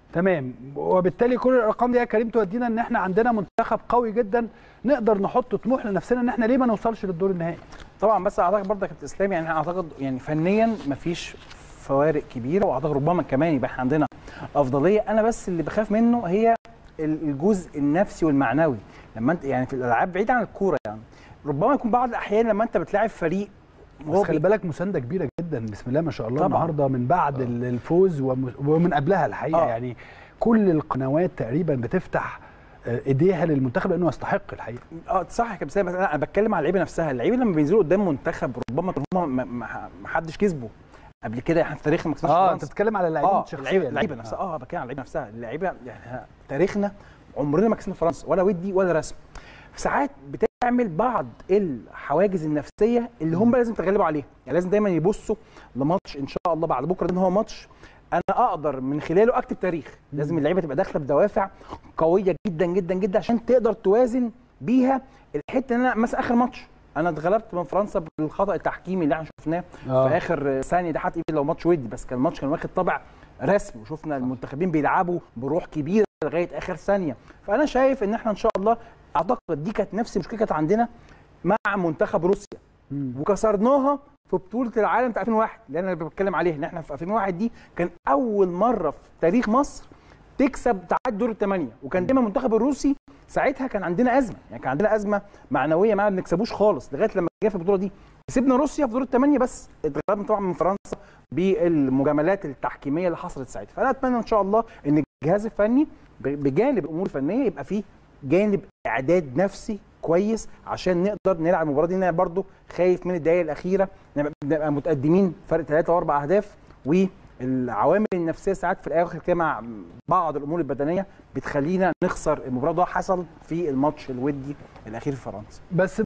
تمام وبالتالي كل الارقام دي يا كريم تودينا ان احنا عندنا منتخب قوي جدا نقدر نحط طموح لنفسنا ان احنا ليه ما نوصلش للدور النهائي طبعا بس اعتقد برضه يا كابتن اسلام يعني اعتقد يعني فنيا مفيش فوارق كبيره واعتقد ربما كمان يبقى احنا عندنا افضليه انا بس اللي بخاف منه هي الجزء النفسي والمعنوي لما انت يعني في الالعاب بعيد عن الكوره يعني ربما يكون بعض الاحيان لما انت بتلاعب فريق بس خلي بالك مسانده كبيره جدا بسم الله ما شاء الله طبعاً. النهارده من بعد الفوز وم- ومن قبلها الحقيقه آه. يعني كل القنوات تقريبا بتفتح آه، ايديها للمنتخب لانه يستحق الحقيقه اه صح يا كابتن بس انا أنا بتكلم على اللعيبه نفسها اللعيبه لما بينزلوا قدام منتخب ربما هم ما حدش كسبه قبل كده احنا في تاريخ ما كسبناش اه انت فرنسا. بتتكلم على اللعيبه اه شخصيا اللعيبه اللعيبه نفسها اه بتكلم على اللعيبه نفسها اللعيبه يعني إحنا تاريخنا عمرنا ما كسبنا فرنسا ولا ودي ولا رسم ساعات بتعمل بعض الحواجز النفسيه اللي هم لازم يتغلبوا عليها يعني لازم دايما يبصوا لماتش ان شاء الله بعد بكره ان هو ماتش انا اقدر من خلاله اكتب تاريخ لازم اللعيبه تبقى داخله بدوافع قويه جدا جدا جدا عشان تقدر توازن بيها الحته ان انا مثلا اخر ماتش انا اتغلبت من فرنسا بالخطا التحكيمي اللي احنا شفناه آه. في اخر ثانيه ده حتى لو ماتش ودي بس كان الماتش كان واخد طابع رسمي وشفنا المنتخبين بيلعبوا بروح كبيره لغايه اخر ثانيه فانا شايف ان احنا ان شاء الله اعتقد دي كانت نفس المشكله كانت عندنا مع منتخب روسيا وكسرناها في بطوله العالم بتاع 2001 اللي انا بتكلم عليها ان احنا في 2001 دي كان اول مره في تاريخ مصر تكسب تعدي دور الثمانيه وكان دايما المنتخب الروسي ساعتها كان عندنا ازمه يعني كان عندنا ازمه معنويه ما بنكسبوش خالص لغايه لما جه في البطوله دي كسبنا روسيا في دور الثمانيه بس اتغلبنا طبعا من فرنسا بالمجاملات التحكيميه اللي حصلت ساعتها فانا اتمنى ان شاء الله ان الجهاز الفني بجانب الامور الفنيه يبقى فيه جانب اعداد نفسي كويس عشان نقدر نلعب المباراه دي انا برضو خايف من الدقائق الاخيره نبقى نبقى متقدمين فرق ثلاثه واربع اهداف والعوامل النفسيه ساعات في الاخر كده مع بعض الامور البدنيه بتخلينا نخسر المباراه ده حصل في الماتش الودي الاخير في فرنسا بس